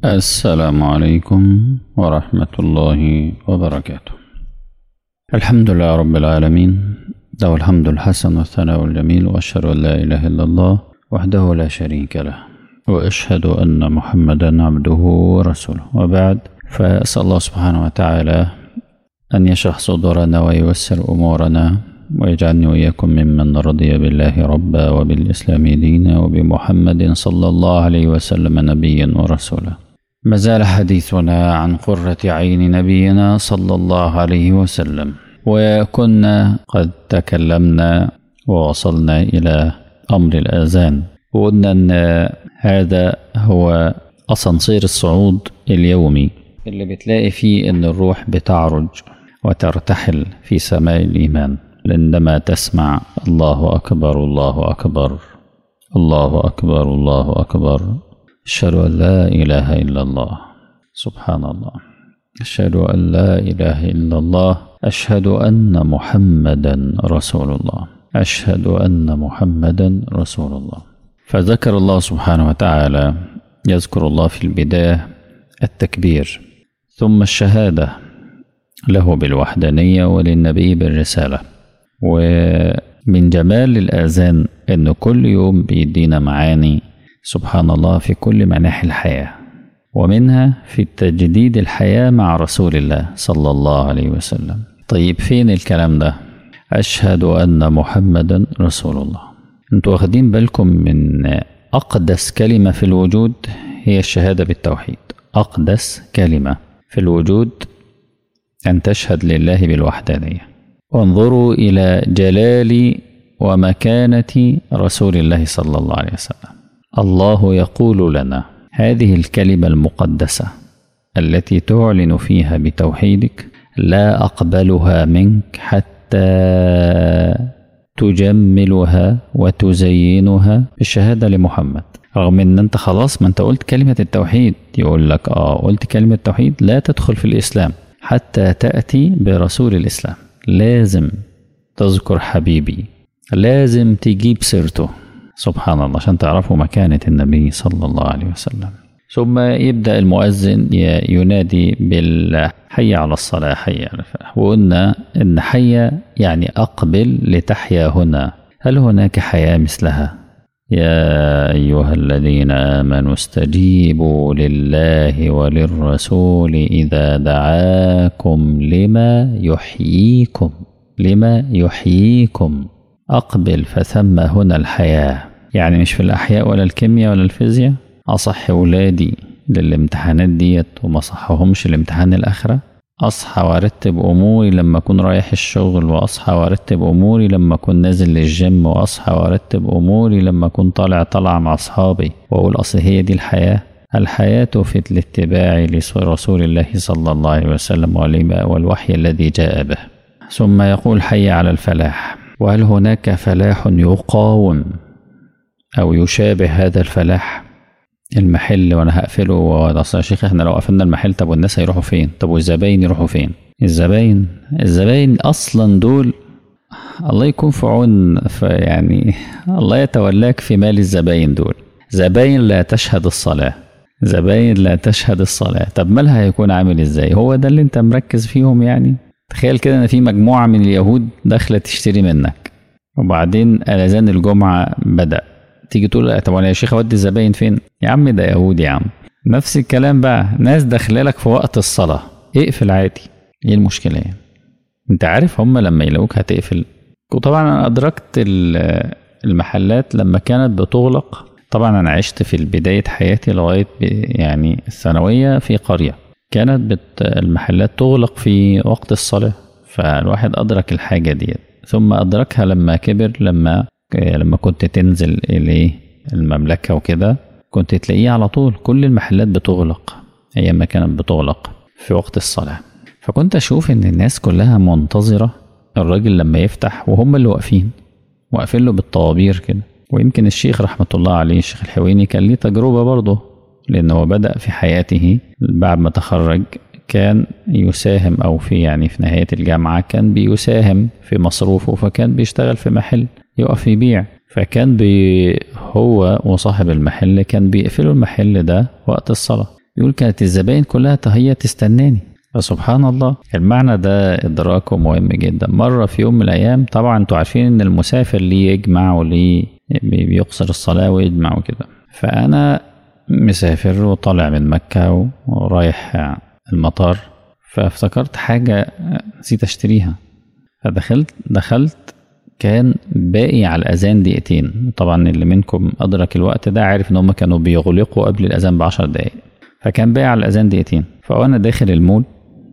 السلام عليكم ورحمة الله وبركاته الحمد لله رب العالمين له الحمد الحسن والثناء الجميل وأشهد أن لا إله إلا الله وحده لا شريك له وأشهد أن محمدا عبده ورسوله وبعد فأسأل الله سبحانه وتعالى أن يشرح صدورنا وييسر أمورنا ويجعلني وإياكم ممن رضي بالله ربا وبالإسلام دينا وبمحمد صلى الله عليه وسلم نبيا ورسولا ما زال حديثنا عن قرة عين نبينا صلى الله عليه وسلم وكنا قد تكلمنا ووصلنا إلى أمر الآذان وقلنا أن هذا هو أسانسير الصعود اليومي اللي بتلاقي فيه أن الروح بتعرج وترتحل في سماء الإيمان عندما تسمع الله أكبر الله أكبر الله أكبر الله أكبر أشهد أن لا إله إلا الله سبحان الله أشهد أن لا إله إلا الله أشهد أن محمدا رسول الله أشهد أن محمدا رسول الله فذكر الله سبحانه وتعالى يذكر الله في البداية التكبير ثم الشهادة له بالوحدانية وللنبي بالرسالة ومن جمال الآذان إن كل يوم بيدينا معاني سبحان الله في كل مناحي الحياة ومنها في تجديد الحياة مع رسول الله صلى الله عليه وسلم طيب فين الكلام ده أشهد أن محمدا رسول الله انتوا واخدين بالكم من أقدس كلمة في الوجود هي الشهادة بالتوحيد أقدس كلمة في الوجود أن تشهد لله بالوحدانية وانظروا إلى جلال ومكانة رسول الله صلى الله عليه وسلم الله يقول لنا هذه الكلمة المقدسة التي تعلن فيها بتوحيدك لا أقبلها منك حتى تجملها وتزينها بالشهادة لمحمد رغم ان انت خلاص ما انت قلت كلمة التوحيد يقول لك اه قلت كلمة التوحيد لا تدخل في الإسلام حتى تأتي برسول الإسلام لازم تذكر حبيبي لازم تجيب سيرته سبحان الله عشان تعرفوا مكانة النبي صلى الله عليه وسلم ثم يبدأ المؤذن ينادي بالحي على الصلاة حي على الفلاح وقلنا إن حي يعني أقبل لتحيا هنا هل هناك حياة مثلها يا أيها الذين آمنوا استجيبوا لله وللرسول إذا دعاكم لما يحييكم لما يحييكم أقبل فثم هنا الحياة يعني مش في الأحياء ولا الكيمياء ولا الفيزياء أصح ولادي للامتحانات ديت وما صحهمش لامتحان الآخرة أصحى وأرتب أموري لما أكون رايح الشغل وأصحى وأرتب أموري لما أكون نازل للجيم وأصحى وأرتب أموري لما أكون طالع طلع مع أصحابي وأقول أصل هي دي الحياة الحياة في الاتباع لرسول الله صلى الله عليه وسلم والوحي الذي جاء به ثم يقول حي على الفلاح وهل هناك فلاح يقاوم أو يشابه هذا الفلاح المحل وانا هقفله واصل يا شيخ احنا لو قفلنا المحل طب والناس هيروحوا فين طب والزباين يروحوا فين الزباين الزباين اصلا دول الله يكون في عون يعني الله يتولاك في مال الزباين دول زباين لا تشهد الصلاة زباين لا تشهد الصلاة طب مالها هيكون عامل ازاي هو ده اللي انت مركز فيهم يعني تخيل كده ان في مجموعة من اليهود داخلة تشتري منك وبعدين اذان الجمعة بدأ تيجي تقول طب انا يا شيخ اودي الزباين فين؟ يا عم ده يهودي يا عم نفس الكلام بقى ناس داخله لك في وقت الصلاه اقفل عادي ايه المشكله يعني؟ انت عارف هم لما يلاقوك هتقفل وطبعا انا ادركت المحلات لما كانت بتغلق طبعا انا عشت في بدايه حياتي لغايه يعني الثانويه في قريه كانت بت المحلات تغلق في وقت الصلاه فالواحد ادرك الحاجه ديت ثم ادركها لما كبر لما لما كنت تنزل إليه المملكة وكده كنت تلاقيه على طول كل المحلات بتغلق أيام ما كانت بتغلق في وقت الصلاة فكنت أشوف إن الناس كلها منتظرة الراجل لما يفتح وهم اللي واقفين واقفين له بالطوابير كده ويمكن الشيخ رحمة الله عليه الشيخ الحويني كان ليه تجربة برضه لأنه بدأ في حياته بعد ما تخرج كان يساهم أو في يعني في نهاية الجامعة كان بيساهم في مصروفه فكان بيشتغل في محل يقف يبيع فكان بي هو وصاحب المحل كان بيقفلوا المحل ده وقت الصلاة يقول كانت الزباين كلها هي تستناني فسبحان الله المعنى ده إدراكه مهم جدا مرة في يوم من الأيام طبعا انتوا عارفين إن المسافر ليه يجمع وليه بيقصر الصلاة ويجمع وكده فأنا مسافر وطالع من مكة ورايح المطار فافتكرت حاجة نسيت أشتريها فدخلت دخلت كان باقي على الأذان دقيقتين طبعا اللي منكم أدرك الوقت ده عارف إن هم كانوا بيغلقوا قبل الأذان بعشر دقايق فكان باقي على الأذان دقيقتين فأنا داخل المول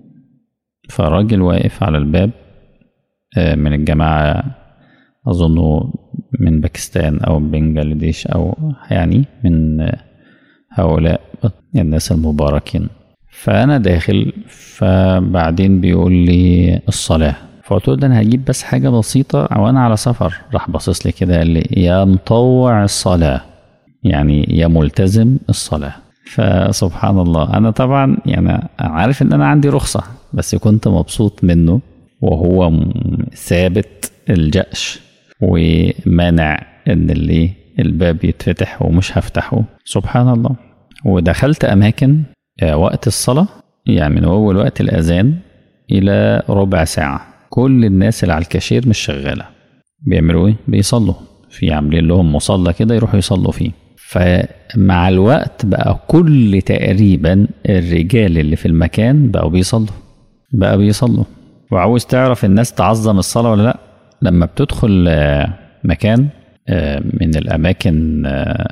فراجل واقف على الباب من الجماعة أظنه من باكستان أو بنجلاديش أو يعني من هؤلاء الناس المباركين فأنا داخل فبعدين بيقول لي الصلاة فقلت له ده أنا هجيب بس حاجة بسيطة أو أنا على سفر راح باصص لي كده قال لي يا مطوع الصلاة يعني يا ملتزم الصلاة فسبحان الله أنا طبعا يعني عارف إن أنا عندي رخصة بس كنت مبسوط منه وهو ثابت الجأش ومانع إن اللي الباب يتفتح ومش هفتحه سبحان الله ودخلت أماكن وقت الصلاة يعني من أول وقت الأذان إلى ربع ساعة كل الناس اللي على الكاشير مش شغالة بيعملوا إيه؟ بيصلوا في عاملين لهم مصلى كده يروحوا يصلوا فيه فمع الوقت بقى كل تقريبا الرجال اللي في المكان بقوا بيصلوا بقى بيصلوا وعاوز تعرف الناس تعظم الصلاة ولا لأ لما بتدخل مكان من الأماكن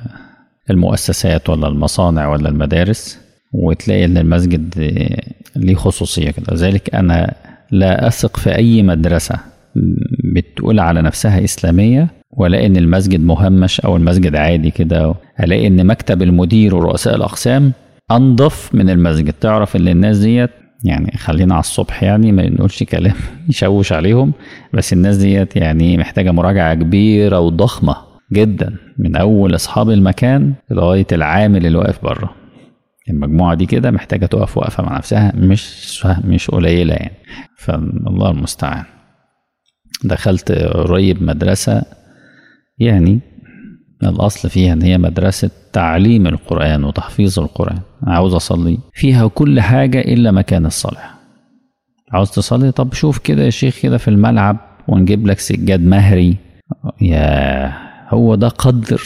المؤسسات ولا المصانع ولا المدارس وتلاقي ان المسجد ليه خصوصيه كده لذلك انا لا اثق في اي مدرسه بتقول على نفسها اسلاميه ولا ان المسجد مهمش او المسجد عادي كده الاقي ان مكتب المدير ورؤساء الاقسام انضف من المسجد تعرف ان الناس ديت يعني خلينا على الصبح يعني ما نقولش كلام يشوش عليهم بس الناس ديت يعني محتاجه مراجعه كبيره وضخمه جدا من اول اصحاب المكان لغايه العامل اللي واقف بره المجموعه دي كده محتاجه تقف وقفه مع نفسها مش مش قليله يعني فالله المستعان دخلت قريب مدرسه يعني الاصل فيها ان هي مدرسه تعليم القران وتحفيظ القران عاوز اصلي فيها كل حاجه الا مكان الصلاه عاوز تصلي طب شوف كده يا شيخ كده في الملعب ونجيب لك سجاد مهري يا هو ده قدر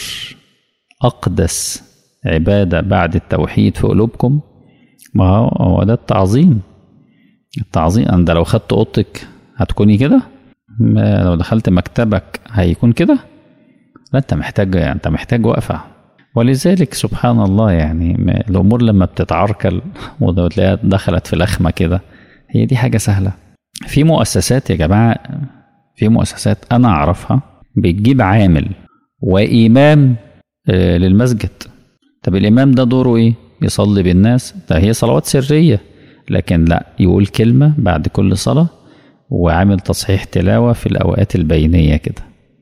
اقدس عبادة بعد التوحيد في قلوبكم ما هو ده التعظيم التعظيم أنت لو خدت أوضتك هتكوني كده لو دخلت مكتبك هيكون كده لا أنت محتاج أنت محتاج وقفة ولذلك سبحان الله يعني الأمور لما بتتعركل وتلاقيها دخلت في لخمة كده هي دي حاجة سهلة في مؤسسات يا جماعة في مؤسسات أنا أعرفها بتجيب عامل وإمام للمسجد طب الإمام ده دوره إيه؟ يصلي بالناس ده هي صلوات سرية لكن لا يقول كلمة بعد كل صلاة وعامل تصحيح تلاوة في الأوقات البينية كده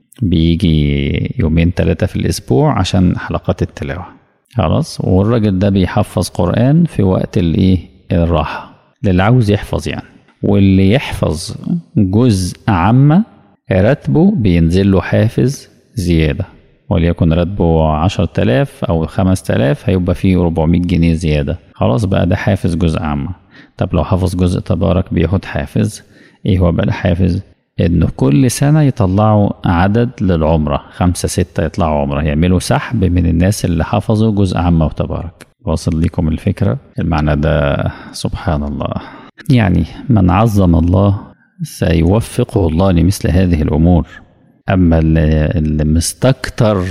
بيجي يومين ثلاثة في الأسبوع عشان حلقات التلاوة خلاص والراجل ده بيحفظ قرآن في وقت الإيه الراحة للي عاوز يحفظ يعني واللي يحفظ جزء عامة راتبه بينزل له حافز زيادة وليكن راتبه عشر تلاف أو خمس تلاف هيبقى فيه 400 جنيه زيادة خلاص بقى ده حافز جزء عامة طب لو حفظ جزء تبارك بياخد حافز ايه هو بقى الحافز انه كل سنة يطلعوا عدد للعمرة خمسة ستة يطلعوا عمرة يعملوا سحب من الناس اللي حفظوا جزء عامة وتبارك واصل لكم الفكرة المعنى ده سبحان الله يعني من عظم الله سيوفقه الله لمثل هذه الأمور أما اللي مستكتر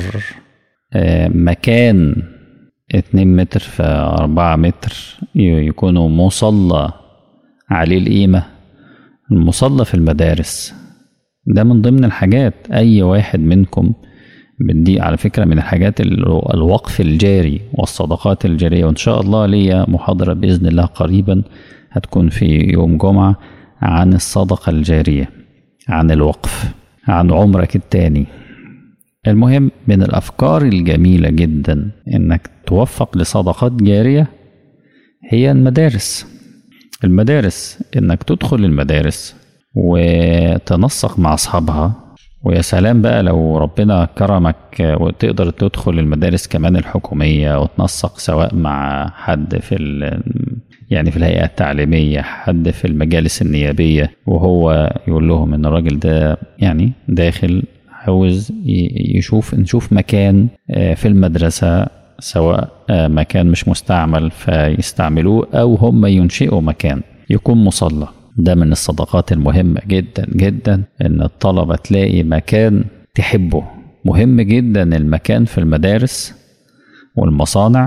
مكان اتنين متر في أربعة متر يكونوا مصلى عليه القيمة المصلى في المدارس ده من ضمن الحاجات أي واحد منكم بدي على فكرة من الحاجات الوقف الجاري والصدقات الجارية وإن شاء الله ليا محاضرة بإذن الله قريبا هتكون في يوم جمعة عن الصدقة الجارية عن الوقف عن عمرك التاني المهم من الأفكار الجميلة جدا إنك توفق لصدقات جارية هي المدارس المدارس إنك تدخل المدارس وتنسق مع أصحابها ويا سلام بقى لو ربنا كرمك وتقدر تدخل المدارس كمان الحكومية وتنسق سواء مع حد في ال يعني في الهيئة التعليمية حد في المجالس النيابية وهو يقول لهم ان الراجل ده يعني داخل عاوز ي- يشوف نشوف مكان آه، في المدرسة سواء آه، مكان مش مستعمل فيستعملوه او هم ينشئوا مكان يكون مصلى ده من الصدقات المهمة جدا جدا ان الطلبة تلاقي مكان تحبه مهم جدا المكان في المدارس والمصانع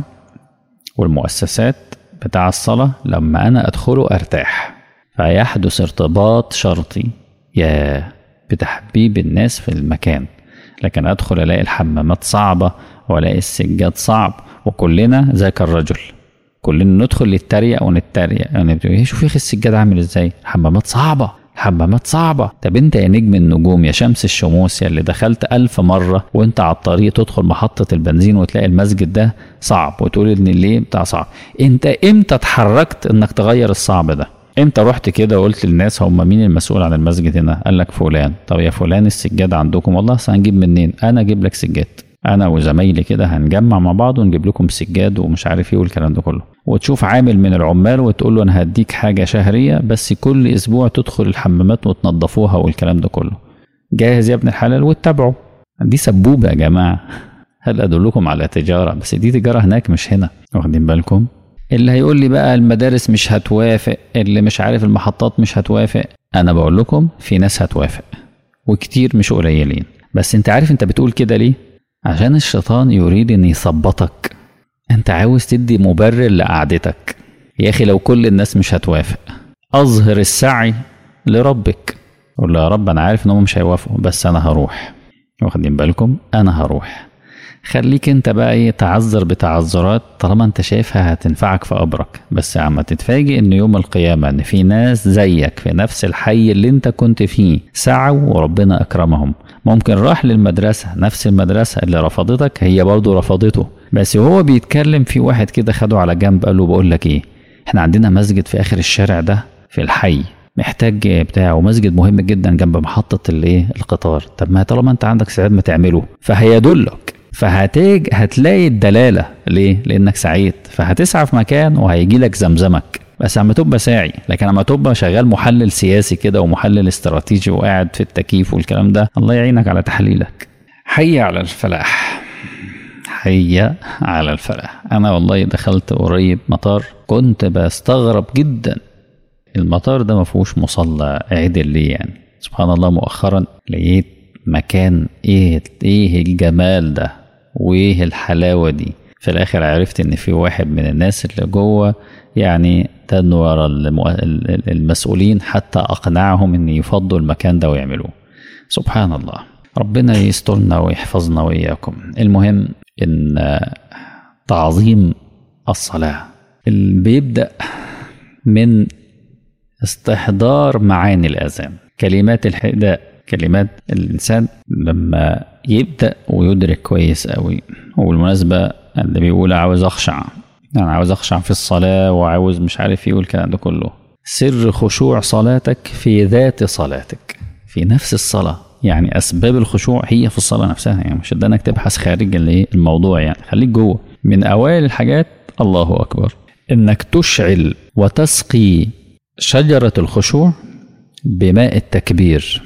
والمؤسسات بتاع الصلاة لما أنا أدخله أرتاح فيحدث ارتباط شرطي يا بتحبيب الناس في المكان لكن أدخل ألاقي الحمامات صعبة وألاقي السجاد صعب وكلنا ذاك الرجل كلنا ندخل نتريق ونتريق يعني بتقول ايه شوف يا اخي السجاد عامل ازاي الحمامات صعبة الحمامات صعبة طب انت يا نجم النجوم يا شمس الشموس يا اللي دخلت ألف مرة وانت على الطريق تدخل محطة البنزين وتلاقي المسجد ده صعب وتقول ان ليه بتاع صعب انت امتى اتحركت انك تغير الصعب ده امتى رحت كده وقلت للناس هم مين المسؤول عن المسجد هنا قال لك فلان طب يا فلان السجاد عندكم والله أصل هنجيب منين انا اجيب لك سجاد انا وزمايلي كده هنجمع مع بعض ونجيب لكم سجاد ومش عارف ايه والكلام ده كله وتشوف عامل من العمال وتقول له انا هديك حاجه شهريه بس كل اسبوع تدخل الحمامات وتنظفوها والكلام ده كله جاهز يا ابن الحلال واتبعوا دي سبوبه يا جماعه هل ادلكم على تجاره بس دي تجاره هناك مش هنا واخدين بالكم اللي هيقول لي بقى المدارس مش هتوافق اللي مش عارف المحطات مش هتوافق انا بقول لكم في ناس هتوافق وكتير مش قليلين بس انت عارف انت بتقول كده ليه عشان الشيطان يريد ان يثبطك انت عاوز تدي مبرر لقعدتك يا اخي لو كل الناس مش هتوافق اظهر السعي لربك قول له يا رب انا عارف انهم مش هيوافقوا بس انا هروح واخدين بالكم انا هروح خليك انت بقى ايه تعذر بتعذرات طالما انت شايفها هتنفعك في قبرك بس عم تتفاجئ ان يوم القيامة ان في ناس زيك في نفس الحي اللي انت كنت فيه سعوا وربنا اكرمهم ممكن راح للمدرسة نفس المدرسة اللي رفضتك هي برضه رفضته بس وهو بيتكلم في واحد كده خده على جنب قال له بقول لك ايه احنا عندنا مسجد في اخر الشارع ده في الحي محتاج بتاع ومسجد مهم جدا جنب محطة الايه القطار طب ما طالما انت عندك استعداد ما تعمله فهيدلك فهتيج هتلاقي الدلالة ليه؟ لأنك سعيت فهتسعى في مكان وهيجي لك زمزمك بس اما تبقى ساعي لكن اما تبقى شغال محلل سياسي كده ومحلل استراتيجي وقاعد في التكييف والكلام ده الله يعينك على تحليلك حي على الفلاح حي على الفلاح انا والله دخلت قريب مطار كنت بستغرب جدا المطار ده ما فيهوش مصلى عدل ليه يعني سبحان الله مؤخرا لقيت مكان ايه ايه الجمال ده وايه الحلاوه دي في الاخر عرفت ان في واحد من الناس اللي جوه يعني تنور المو... المسؤولين حتى اقنعهم ان يفضوا المكان ده ويعملوه سبحان الله ربنا يسترنا ويحفظنا واياكم المهم ان تعظيم الصلاه اللي بيبدا من استحضار معاني الاذان كلمات الحداء كلمات الانسان لما يبدا ويدرك كويس قوي وبالمناسبه اللي بيقول عاوز اخشع انا عاوز اخشع في الصلاه وعاوز مش عارف ايه والكلام ده كله سر خشوع صلاتك في ذات صلاتك في نفس الصلاه يعني اسباب الخشوع هي في الصلاه نفسها يعني مش ده انك تبحث خارج الموضوع يعني خليك جوه من اوائل الحاجات الله اكبر انك تشعل وتسقي شجره الخشوع بماء التكبير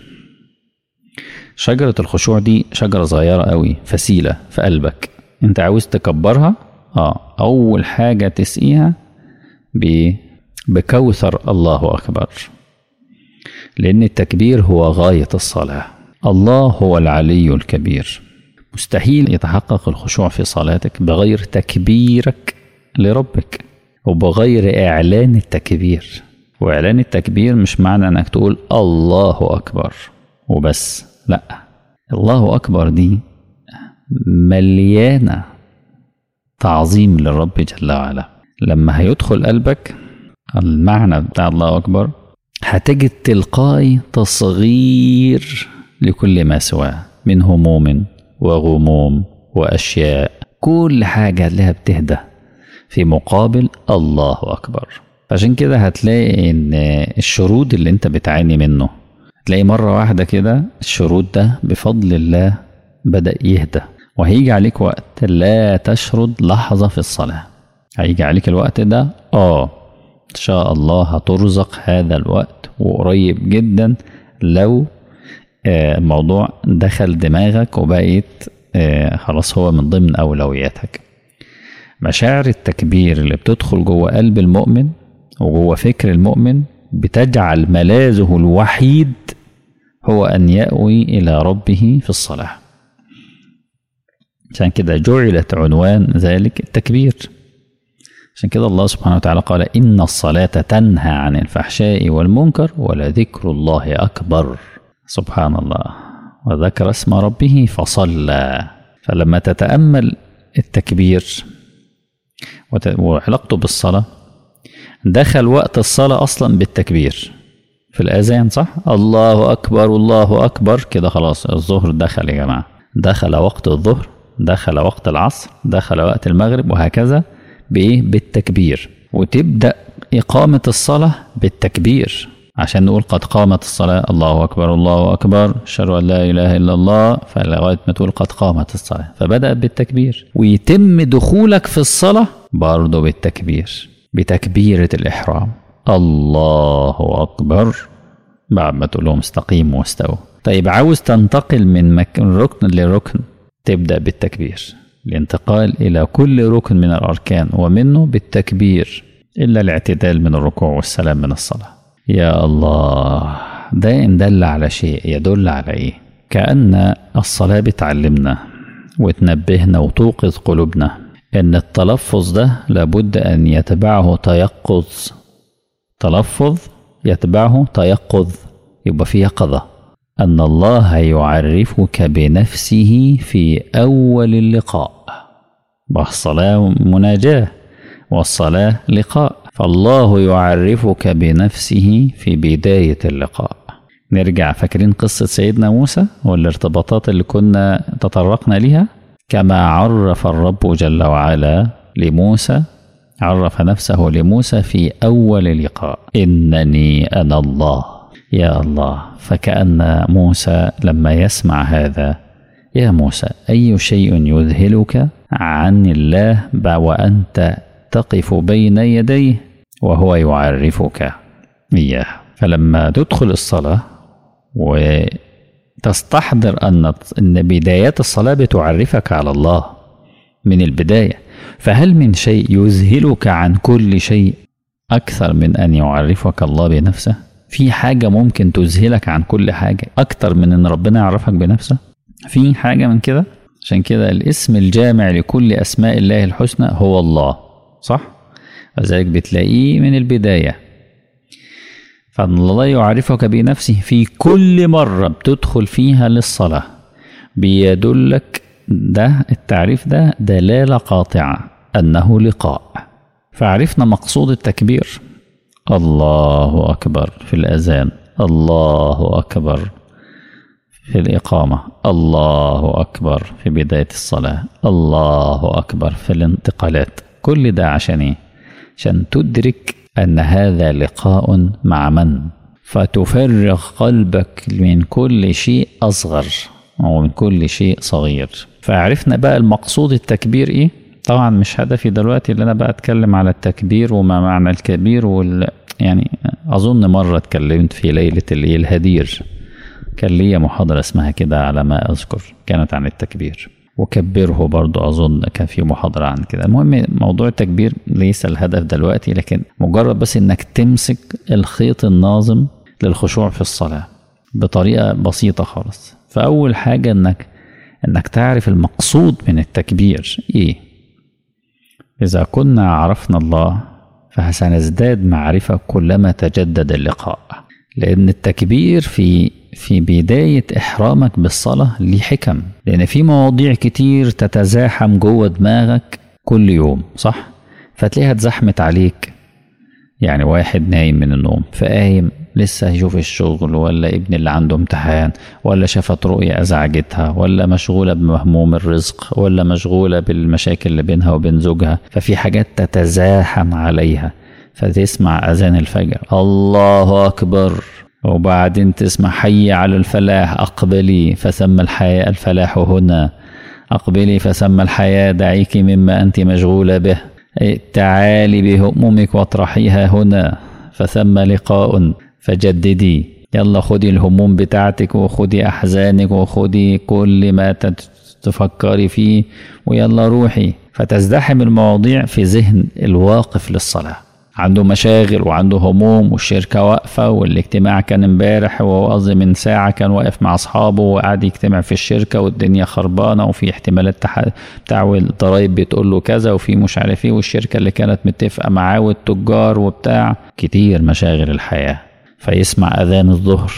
شجرة الخشوع دي شجرة صغيرة قوي فسيلة في قلبك انت عاوز تكبرها اه اول حاجة تسقيها ب... بكوثر الله اكبر لان التكبير هو غاية الصلاة الله هو العلي الكبير مستحيل يتحقق الخشوع في صلاتك بغير تكبيرك لربك وبغير اعلان التكبير واعلان التكبير مش معنى انك تقول الله اكبر وبس لا الله اكبر دي مليانه تعظيم للرب جل وعلا لما هيدخل قلبك المعنى بتاع الله اكبر هتجد تلقائي تصغير لكل ما سواه من هموم وغموم واشياء كل حاجه لها بتهدى في مقابل الله اكبر عشان كده هتلاقي ان الشرود اللي انت بتعاني منه هتلاقي مرة واحدة كده الشروط ده بفضل الله بدأ يهدى وهيجي عليك وقت لا تشرد لحظة في الصلاة هيجي عليك الوقت ده اه ان شاء الله هترزق هذا الوقت وقريب جدا لو آه، الموضوع دخل دماغك وبقيت آه، خلاص هو من ضمن أولوياتك مشاعر التكبير اللي بتدخل جوه قلب المؤمن وجوه فكر المؤمن بتجعل ملاذه الوحيد هو أن يأوي إلى ربه في الصلاة عشان كده جعلت عنوان ذلك التكبير عشان كده الله سبحانه وتعالى قال إن الصلاة تنهى عن الفحشاء والمنكر ولذكر الله أكبر سبحان الله وذكر اسم ربه فصلى فلما تتأمل التكبير وت- وعلاقته بالصلاة دخل وقت الصلاة أصلا بالتكبير في الأذان صح؟ الله أكبر الله أكبر كده خلاص الظهر دخل يا جماعة دخل وقت الظهر دخل وقت العصر دخل وقت المغرب وهكذا بإيه؟ بالتكبير وتبدأ إقامة الصلاة بالتكبير عشان نقول قد قامت الصلاة الله أكبر الله أكبر أشهد أن لا إله إلا الله فلغاية ما تقول قد قامت الصلاة فبدأ بالتكبير ويتم دخولك في الصلاة برضه بالتكبير بتكبيرة الإحرام الله أكبر بعد ما تقول لهم استقيموا واستووا طيب عاوز تنتقل من مكان ركن لركن تبدأ بالتكبير الانتقال إلى كل ركن من الأركان ومنه بالتكبير إلا الاعتدال من الركوع والسلام من الصلاة يا الله ده إن دل على شيء يدل على إيه كأن الصلاة بتعلمنا وتنبهنا وتوقظ قلوبنا إن التلفظ ده لابد أن يتبعه تيقظ تلفظ يتبعه تيقظ يبقى في يقظة أن الله يعرفك بنفسه في أول اللقاء والصلاة مناجاة والصلاة لقاء فالله يعرفك بنفسه في بداية اللقاء نرجع فاكرين قصة سيدنا موسى والارتباطات اللي كنا تطرقنا لها كما عرف الرب جل وعلا لموسى عرف نفسه لموسى في أول لقاء إنني أنا الله يا الله فكأن موسى لما يسمع هذا يا موسى أي شيء يذهلك عن الله وأنت تقف بين يديه وهو يعرفك إياه فلما تدخل الصلاة وتستحضر أن أن بدايات الصلاة بتعرفك على الله من البداية فهل من شيء يذهلك عن كل شيء أكثر من أن يعرفك الله بنفسه في حاجة ممكن تذهلك عن كل حاجة أكتر من أن ربنا يعرفك بنفسه في حاجة من كده عشان كده الاسم الجامع لكل أسماء الله الحسنى هو الله صح؟ وذلك بتلاقيه من البداية فأن الله يعرفك بنفسه في كل مرة بتدخل فيها للصلاة بيدلك ده التعريف ده دلالة قاطعة أنه لقاء فعرفنا مقصود التكبير الله أكبر في الأذان الله أكبر في الإقامة الله أكبر في بداية الصلاة الله أكبر في الانتقالات كل ده عشان إيه؟ عشان تدرك أن هذا لقاء مع من فتفرغ قلبك من كل شيء أصغر ومن كل شيء صغير فعرفنا بقى المقصود التكبير إيه طبعا مش هدفي دلوقتي اللي أنا بقى أتكلم على التكبير وما معنى الكبير وال يعني أظن مرة اتكلمت في ليلة الإيه الهدير كان ليا محاضرة اسمها كده على ما أذكر كانت عن التكبير وكبره برضو أظن كان في محاضرة عن كده المهم موضوع التكبير ليس الهدف دلوقتي لكن مجرد بس إنك تمسك الخيط الناظم للخشوع في الصلاة بطريقة بسيطة خالص فأول حاجة إنك إنك تعرف المقصود من التكبير إيه إذا كنا عرفنا الله فسنزداد معرفة كلما تجدد اللقاء لأن التكبير في في بداية إحرامك بالصلاة ليه حكم لأن في مواضيع كتير تتزاحم جوه دماغك كل يوم صح؟ فتلاقيها اتزحمت عليك يعني واحد نايم من النوم فقايم لسه هيشوف الشغل ولا ابن اللي عنده امتحان ولا شافت رؤية أزعجتها ولا مشغولة بمهموم الرزق ولا مشغولة بالمشاكل اللي بينها وبين زوجها ففي حاجات تتزاحم عليها فتسمع أذان الفجر الله أكبر وبعدين تسمع حي على الفلاح أقبلي فثم الحياة الفلاح هنا أقبلي فثم الحياة دعيك مما أنت مشغولة به تعالي بهمومك واطرحيها هنا فثم لقاء فجددي يلا خدي الهموم بتاعتك وخدي أحزانك وخدي كل ما تفكري فيه ويلا روحي فتزدحم المواضيع في ذهن الواقف للصلاة عنده مشاغل وعنده هموم والشركة واقفة والاجتماع كان امبارح وهو قصدي من ساعة كان واقف مع أصحابه وقاعد يجتمع في الشركة والدنيا خربانة وفي احتمالات تح... بتاع الضرايب بتقول له كذا وفي مش عارف ايه والشركة اللي كانت متفقة معاه والتجار وبتاع كتير مشاغل الحياة فيسمع أذان الظهر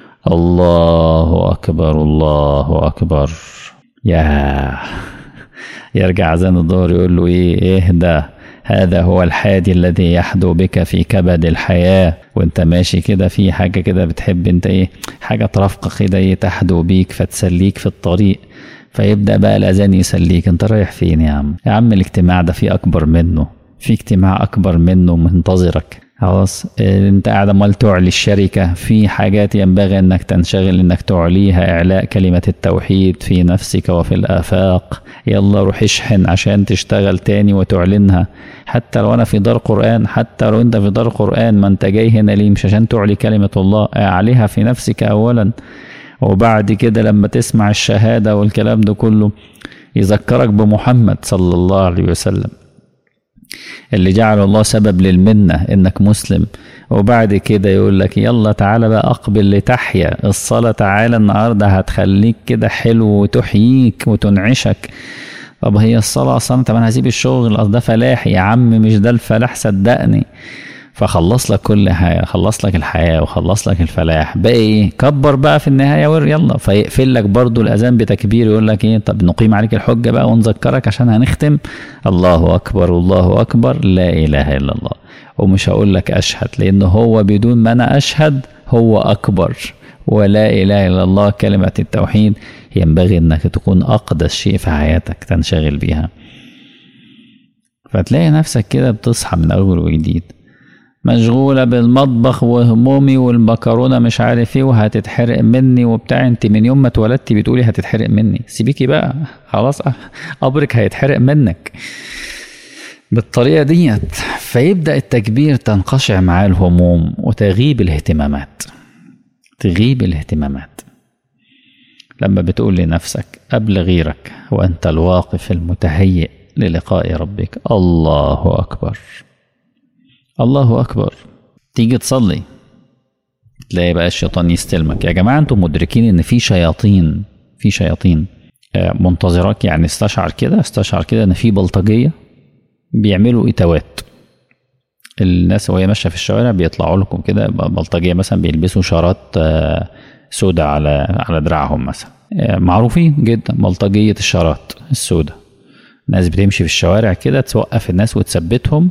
الله أكبر الله أكبر يا يرجع أذان الظهر يقول له إيه اهدى هذا هو الحادي الذي يحدو بك في كبد الحياة وانت ماشي كده في حاجة كده بتحب انت ايه حاجة ترافقك كده ايه تحدو بيك فتسليك في الطريق فيبدأ بقى الأذان يسليك انت رايح فين يا عم يا عم الاجتماع ده في أكبر منه في اجتماع أكبر منه منتظرك خلاص انت قاعد امال تعلي الشركه في حاجات ينبغي انك تنشغل انك تعليها اعلاء كلمه التوحيد في نفسك وفي الافاق يلا روح اشحن عشان تشتغل تاني وتعلنها حتى لو انا في دار قران حتى لو انت في دار قران ما انت جاي هنا ليه مش عشان تعلي كلمه الله اعليها في نفسك اولا وبعد كده لما تسمع الشهاده والكلام ده كله يذكرك بمحمد صلى الله عليه وسلم اللي جعل الله سبب للمنة انك مسلم وبعد كده يقول لك يلا تعالى بقى اقبل لتحيا الصلاة تعالى النهاردة هتخليك كده حلو وتحييك وتنعشك طب هي الصلاة اصلا طب انا هسيب الشغل اصل ده فلاح يا عم مش ده الفلاح صدقني فخلص لك كل حاجه خلص لك الحياه وخلص لك الفلاح بقى ايه كبر بقى في النهايه ور يلا فيقفل لك برضو الاذان بتكبير يقول لك ايه طب نقيم عليك الحجه بقى ونذكرك عشان هنختم الله اكبر الله اكبر لا اله الا الله ومش هقول لك اشهد لان هو بدون ما انا اشهد هو اكبر ولا اله الا الله كلمه التوحيد ينبغي انك تكون اقدس شيء في حياتك تنشغل بيها فتلاقي نفسك كده بتصحى من اول وجديد مشغولة بالمطبخ وهمومي والمكرونة مش عارف ايه وهتتحرق مني وبتاع انت من يوم ما اتولدتي بتقولي هتتحرق مني سيبيكي بقى خلاص قبرك هيتحرق منك بالطريقة ديت فيبدأ التكبير تنقشع معاه الهموم وتغيب الاهتمامات تغيب الاهتمامات لما بتقول لنفسك قبل غيرك وأنت الواقف المتهيئ للقاء ربك الله أكبر الله أكبر تيجي تصلي تلاقي بقى الشيطان يستلمك يا جماعة انتم مدركين ان في شياطين في شياطين منتظراك يعني استشعر كده استشعر كده ان في بلطجية بيعملوا إتاوات الناس وهي ماشية في الشوارع بيطلعوا لكم كده بلطجية مثلا بيلبسوا شارات سودة على على دراعهم مثلا معروفين جدا بلطجية الشارات السودة ناس بتمشي في الشوارع كده توقف الناس وتثبتهم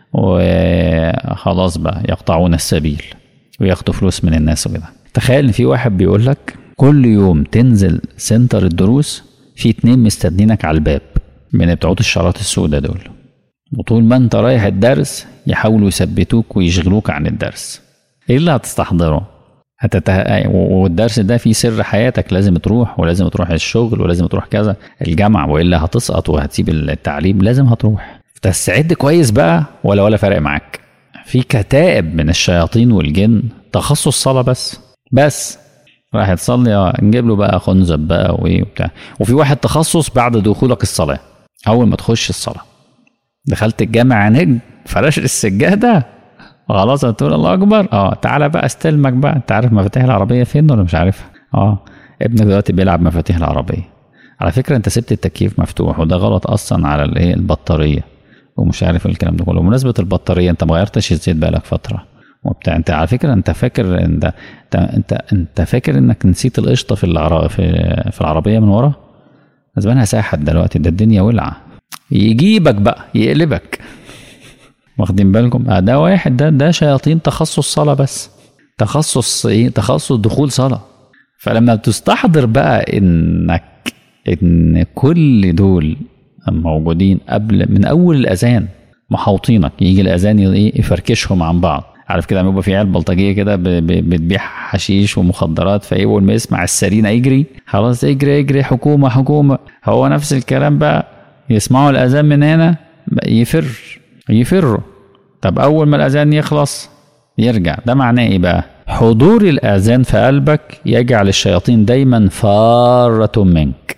وخلاص بقى يقطعون السبيل وياخدوا فلوس من الناس وكده تخيل ان في واحد بيقول لك كل يوم تنزل سنتر الدروس في اتنين مستنينك على الباب من بتوع الشارات السوداء دول وطول ما انت رايح الدرس يحاولوا يثبتوك ويشغلوك عن الدرس ايه اللي هتستحضره هتته... والدرس ده فيه سر حياتك لازم تروح ولازم تروح الشغل ولازم تروح كذا الجامعة والا هتسقط وهتسيب التعليم لازم هتروح تستعد كويس بقى ولا ولا فارق معاك في كتائب من الشياطين والجن تخصص صلاة بس بس راح تصلي اه نجيب له بقى خنزب بقى وايه وبتاع وفي واحد تخصص بعد دخولك الصلاة أول ما تخش الصلاة دخلت الجامع نجم فرش السجادة وخلاص هتقول الله أكبر اه تعالى بقى استلمك بقى أنت عارف مفاتيح العربية فين ولا مش عارفها اه ابنك دلوقتي بيلعب مفاتيح العربية على فكرة أنت سبت التكييف مفتوح وده غلط أصلا على الايه البطارية ومش عارف الكلام ده كله بمناسبة البطارية انت ما غيرتش الزيت بقالك فترة وبتاع انت على فكرة انت فاكر انت انت انت, انت فاكر انك نسيت القشطة في العر... في في العربية من ورا زمانها ساحت دلوقتي ده الدنيا ولعة يجيبك بقى يقلبك واخدين بالكم ده واحد ده ده شياطين تخصص صلاة بس تخصص ايه تخصص دخول صلاة فلما تستحضر بقى انك ان كل دول موجودين قبل من اول الاذان محاوطينك يجي الاذان ايه يفركشهم عن بعض عارف كده لما يبقى في عيال بلطجيه كده ب- ب- بتبيع حشيش ومخدرات فايه اول ما يسمع السرينه يجري خلاص اجري اجري حكومه حكومه هو نفس الكلام بقى يسمعوا الاذان من هنا بقى يفر يفروا طب اول ما الاذان يخلص يرجع ده معناه ايه بقى حضور الاذان في قلبك يجعل الشياطين دايما فاره منك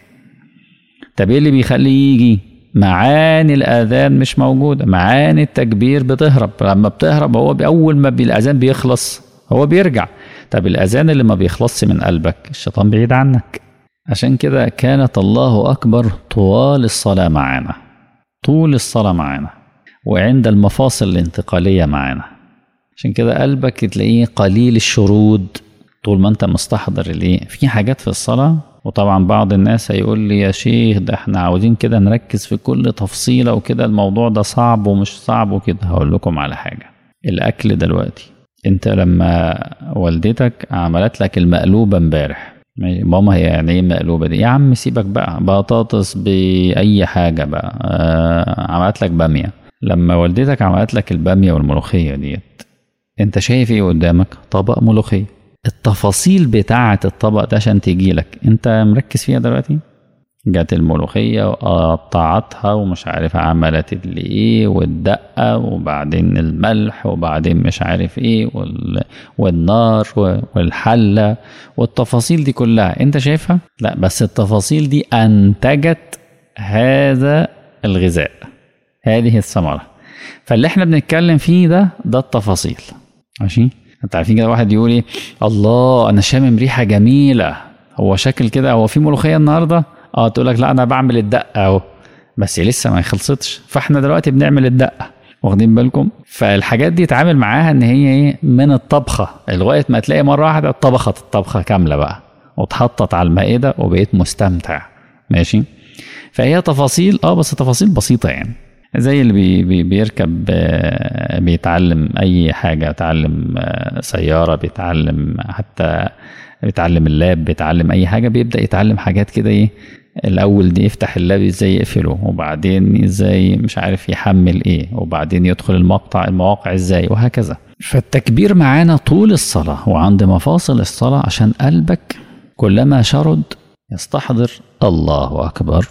طب ايه اللي بيخليه يجي معاني الاذان مش موجوده معاني التكبير بتهرب لما بتهرب هو اول ما بي- الاذان بيخلص هو بيرجع طب الاذان اللي ما بيخلصش من قلبك الشيطان بعيد عنك عشان كده كانت الله اكبر طوال الصلاه معانا طول الصلاه معانا وعند المفاصل الانتقاليه معانا عشان كده قلبك تلاقيه قليل الشرود طول ما انت مستحضر الايه في حاجات في الصلاه وطبعا بعض الناس هيقول لي يا شيخ ده احنا عاوزين كده نركز في كل تفصيله وكده الموضوع ده صعب ومش صعب وكده هقول لكم على حاجه الاكل دلوقتي انت لما والدتك عملت لك المقلوبه امبارح ماما هي يعني ايه المقلوبه دي يا عم سيبك بقى بطاطس باي حاجه بقى آه عملت لك باميه لما والدتك عملت لك الباميه والملوخيه ديت انت شايف ايه قدامك طبق ملوخيه التفاصيل بتاعه الطبق ده عشان تيجي لك انت مركز فيها دلوقتي جت الملوخية وقطعتها ومش عارف عملت اللي ايه والدقة وبعدين الملح وبعدين مش عارف ايه وال... والنار و- والحلة والتفاصيل دي كلها انت شايفها؟ لا بس التفاصيل دي انتجت هذا الغذاء هذه الثمرة فاللي احنا بنتكلم فيه ده ده التفاصيل ماشي انت عارفين كده واحد يقول ايه الله انا شامم ريحه جميله هو شكل كده هو في ملوخيه النهارده اه تقول لك لا انا بعمل الدقه اهو بس لسه ما خلصتش فاحنا دلوقتي بنعمل الدقه واخدين بالكم فالحاجات دي اتعامل معاها ان هي ايه من الطبخه لغايه ما تلاقي مره واحده طبخت الطبخه كامله بقى واتحطت على المائده وبقيت مستمتع ماشي فهي تفاصيل اه بس تفاصيل بسيطه يعني زي اللي بي بي بيركب آه، بيتعلم اي حاجه بيتعلم آه، سياره بيتعلم حتى بيتعلم اللاب بيتعلم اي حاجه بيبدا يتعلم حاجات كده ايه الاول دي يفتح اللاب ازاي يقفله وبعدين ازاي مش عارف يحمل ايه وبعدين يدخل المقطع المواقع ازاي وهكذا فالتكبير معانا طول الصلاه وعند مفاصل الصلاه عشان قلبك كلما شرد يستحضر الله اكبر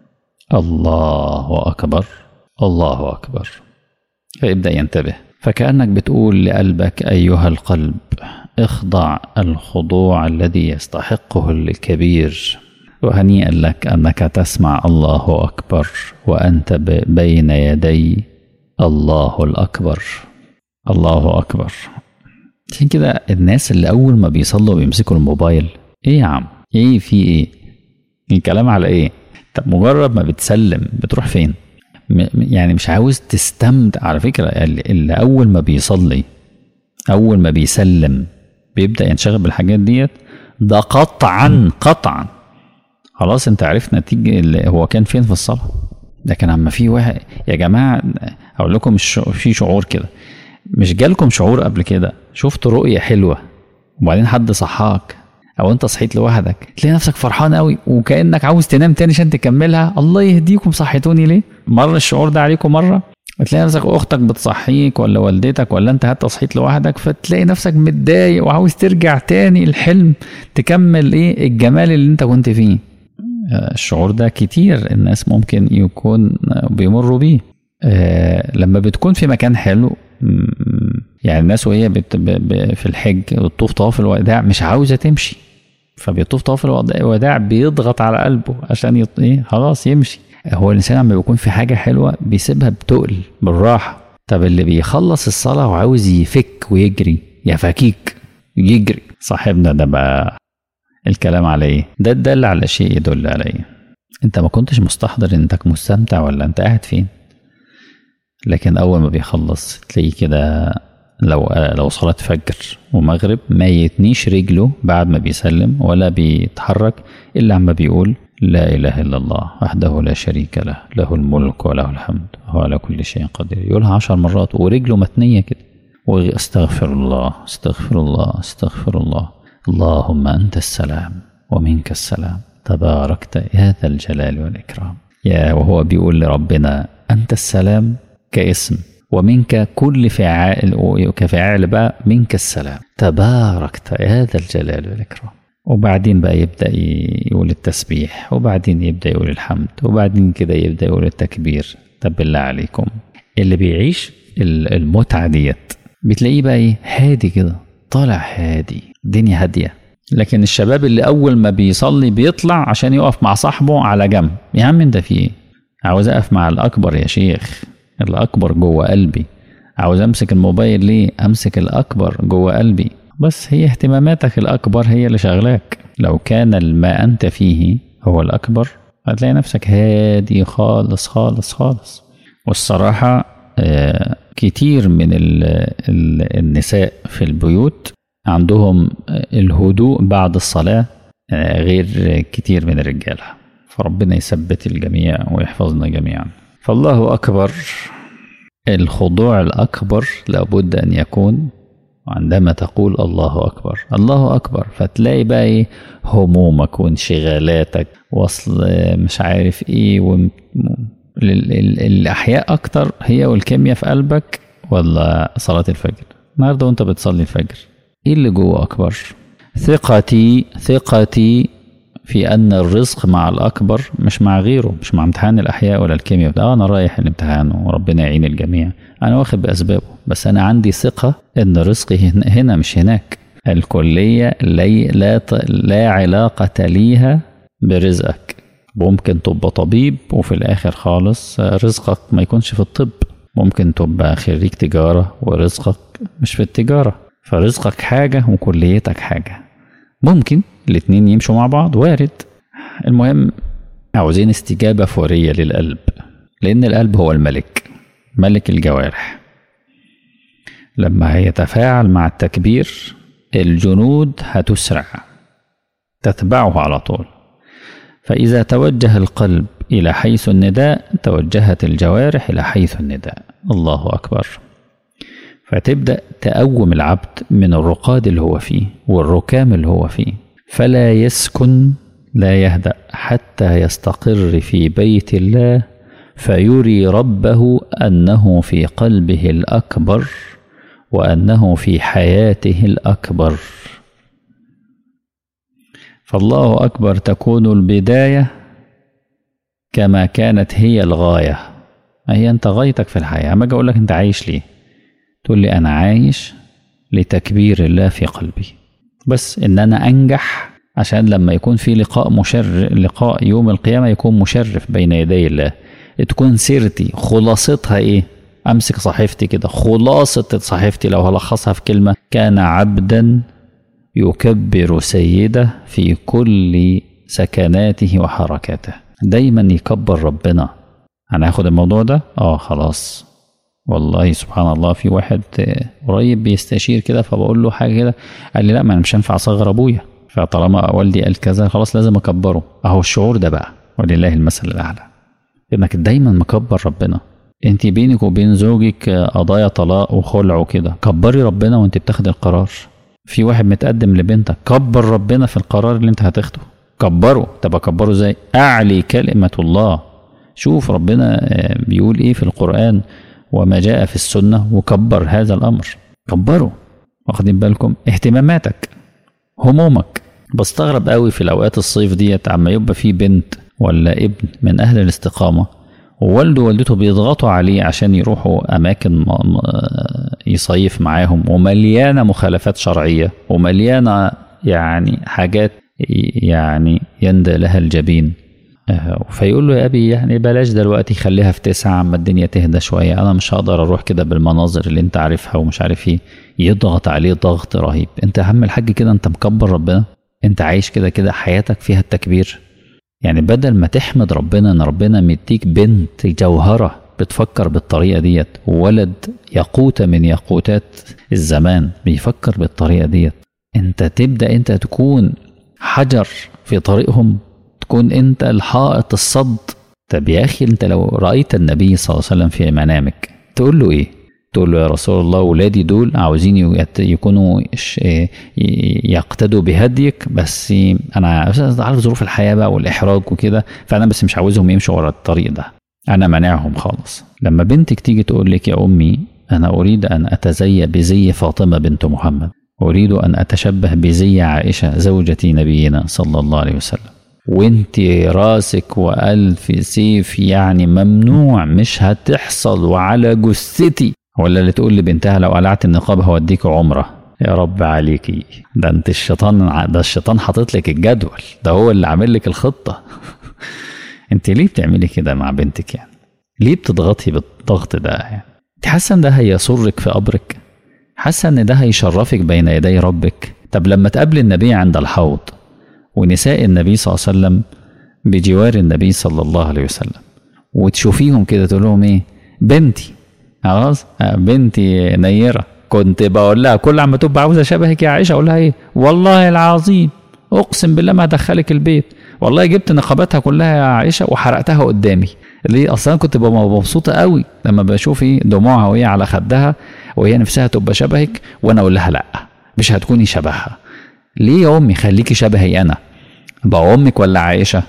الله اكبر الله اكبر فيبدا ينتبه فكانك بتقول لقلبك ايها القلب اخضع الخضوع الذي يستحقه الكبير وهنيئا لك انك تسمع الله اكبر وانت ب- بين يدي الله الاكبر الله اكبر عشان كده الناس اللي اول ما بيصلوا بيمسكوا الموبايل ايه يا عم ايه في ايه الكلام على ايه طب مجرد ما بتسلم بتروح فين م- م- يعني مش عاوز تستمتع على فكرة اللي اللي أول ما بيصلي أول ما بيسلم بيبدأ ينشغل بالحاجات ديت ده قطعا قطعا خلاص انت عرفت نتيجة اللي هو كان فين في الصلاة لكن اما في واحد يا جماعة هقول لكم الش- في شعور كده مش جالكم شعور قبل كده شفت رؤية حلوة وبعدين حد صحاك او انت صحيت لوحدك تلاقي نفسك فرحان قوي وكانك عاوز تنام تاني عشان تكملها الله يهديكم صحيتوني ليه مر الشعور ده عليكم مره تلاقي نفسك اختك بتصحيك ولا والدتك ولا انت حتى صحيت لوحدك فتلاقي نفسك متضايق وعاوز ترجع تاني الحلم تكمل ايه الجمال اللي انت كنت فيه آه، الشعور ده كتير الناس ممكن يكون آه، بيمروا بيه آه، لما بتكون في مكان حلو مم، يعني الناس وهي بت ب ب في الحج بتطوف طواف الوداع مش عاوزه تمشي فبيطوف طواف الوداع الوداع بيضغط على قلبه عشان يط... ايه خلاص يمشي هو الانسان لما بيكون في حاجه حلوه بيسيبها بتقل بالراحه طب اللي بيخلص الصلاه وعاوز يفك ويجري يفكيك يجري صاحبنا ده بقى الكلام على ايه ده الدل على شيء يدل على ايه انت ما كنتش مستحضر انك مستمتع ولا انت قاعد فين لكن اول ما بيخلص تلاقيه كده لو لو صلاة فجر ومغرب ما يتنيش رجله بعد ما بيسلم ولا بيتحرك إلا عما بيقول لا إله إلا الله وحده لا شريك له له الملك وله الحمد وهو على كل شيء قدير يقولها عشر مرات ورجله متنية كده واستغفر الله استغفر الله استغفر الله اللهم أنت السلام ومنك السلام تباركت يا ذا الجلال والإكرام يا وهو بيقول لربنا أنت السلام كاسم ومنك كل فعال وكفعال بقى منك السلام تباركت يا ذا الجلال والإكرام وبعدين بقى يبدأ يقول التسبيح وبعدين يبدأ يقول الحمد وبعدين كده يبدأ يقول التكبير طب بالله عليكم اللي بيعيش المتعة ديت بتلاقيه بقى ايه هادي كده طالع هادي الدنيا هادية لكن الشباب اللي أول ما بيصلي بيطلع عشان يقف مع صاحبه على جنب يا عم انت في ايه عاوز أقف مع الأكبر يا شيخ الأكبر جوه قلبي عاوز أمسك الموبايل ليه أمسك الأكبر جوه قلبي بس هي اهتماماتك الأكبر هي اللي شغلاك لو كان ما أنت فيه هو الأكبر هتلاقي نفسك هادي خالص خالص خالص والصراحة آه كتير من ال ال النساء في البيوت عندهم الهدوء بعد الصلاة آه غير كتير من الرجالة فربنا يثبت الجميع ويحفظنا جميعا فالله أكبر الخضوع الأكبر لابد أن يكون عندما تقول الله أكبر الله أكبر فتلاقي بقى إيه همومك وانشغالاتك وصل مش عارف إيه و... الأحياء أكتر هي والكيمياء في قلبك ولا صلاة الفجر النهاردة وأنت بتصلي الفجر إيه اللي جوه أكبر ثقتي ثقتي في أن الرزق مع الأكبر مش مع غيره مش مع امتحان الأحياء ولا الكيمياء ده أنا رايح الامتحان وربنا يعين الجميع أنا واخد بأسبابه بس أنا عندي ثقة إن رزقي هنا مش هناك الكلية لي لا, لا علاقة ليها برزقك ممكن تبقى طبيب وفي الآخر خالص رزقك ما يكونش في الطب ممكن تبقى خريج تجارة ورزقك مش في التجارة فرزقك حاجة وكليتك حاجة ممكن الاتنين يمشوا مع بعض وارد المهم عاوزين استجابة فورية للقلب لأن القلب هو الملك ملك الجوارح لما هيتفاعل مع التكبير الجنود هتسرع تتبعه على طول فإذا توجه القلب إلى حيث النداء توجهت الجوارح إلى حيث النداء الله أكبر فتبدأ تقوم العبد من الرقاد اللي هو فيه والركام اللي هو فيه فلا يسكن لا يهدأ حتى يستقر في بيت الله فيري ربه أنه في قلبه الأكبر وأنه في حياته الأكبر فالله أكبر تكون البداية كما كانت هي الغاية هي أنت غايتك في الحياة أما أجي أقول لك أنت عايش ليه تقول لي أنا عايش لتكبير الله في قلبي بس إن أنا أنجح عشان لما يكون في لقاء مشرف لقاء يوم القيامة يكون مشرف بين يدي الله تكون سيرتي خلاصتها إيه أمسك صحيفتي كده خلاصة صحيفتي لو هلخصها في كلمة كان عبدا يكبر سيده في كل سكناته وحركاته دايما يكبر ربنا انا هاخد الموضوع ده اه خلاص والله سبحان الله في واحد قريب بيستشير كده فبقول له حاجه كده قال لي لا ما انا مش هينفع اصغر ابويا فطالما والدي قال كذا خلاص لازم اكبره اهو الشعور ده بقى ولله المثل الاعلى انك دايما مكبر ربنا انت بينك وبين زوجك قضايا طلاق وخلع وكده كبري ربنا وانت بتاخد القرار في واحد متقدم لبنتك كبر ربنا في القرار اللي انت هتاخده كبره طب اكبره ازاي اعلي كلمه الله شوف ربنا بيقول ايه في القران وما جاء في السنه وكبر هذا الامر كبره واخدين بالكم اهتماماتك همومك بستغرب قوي في الاوقات الصيف ديت عما يبقى في بنت ولا ابن من اهل الاستقامه ووالده ووالدته بيضغطوا عليه عشان يروحوا اماكن يصيف معاهم ومليانه مخالفات شرعيه ومليانه يعني حاجات يعني يندى لها الجبين فيقول له يا ابي يعني بلاش دلوقتي خليها في تسعة اما الدنيا تهدى شويه انا مش هقدر اروح كده بالمناظر اللي انت عارفها ومش عارف ايه يضغط عليه ضغط رهيب انت يا عم الحاج كده انت مكبر ربنا انت عايش كده كده حياتك فيها التكبير يعني بدل ما تحمد ربنا ان ربنا مديك بنت جوهره بتفكر بالطريقه ديت ولد يقوت من يقوتات الزمان بيفكر بالطريقه ديت انت تبدا انت تكون حجر في طريقهم تكون انت الحائط الصد طب يا اخي انت لو رايت النبي صلى الله عليه وسلم في منامك تقول له ايه تقول له يا رسول الله ولادي دول عاوزين يكونوا يقتدوا بهديك بس انا عارف ظروف الحياه بقى والاحراج وكده فانا بس مش عاوزهم يمشوا ورا الطريق ده انا مانعهم خالص لما بنتك تيجي تقول لك يا امي أنا أريد أن أتزي بزي فاطمة بنت محمد أريد أن أتشبه بزي عائشة زوجة نبينا صلى الله عليه وسلم وانت راسك وألف سيف يعني ممنوع مش هتحصل وعلى جثتي ولا اللي تقول لبنتها لو قلعت النقاب هوديك عمرة يا رب عليكي ده انت الشيطان ده الشيطان حاطط لك الجدول ده هو اللي عامل لك الخطة انت ليه بتعملي كده مع بنتك يعني ليه بتضغطي بالضغط ده يعني انت حاسه ان ده هيسرك في قبرك حاسه ان ده هيشرفك بين يدي ربك طب لما تقابل النبي عند الحوض ونساء النبي صلى الله عليه وسلم بجوار النبي صلى الله عليه وسلم وتشوفيهم كده تقول لهم ايه بنتي خلاص بنتي نيره كنت بقول لها كل عم تبقى عاوزه شبهك يا عائشه اقول لها ايه والله العظيم اقسم بالله ما هدخلك البيت والله جبت نقاباتها كلها يا عائشه وحرقتها قدامي ليه اصلا كنت ببقى مبسوطه قوي لما بشوف ايه دموعها وهي على خدها وهي نفسها تبقى شبهك وانا اقول لها لا مش هتكوني شبهها ليه يا امي خليكي شبهي انا بقى امك ولا عائشه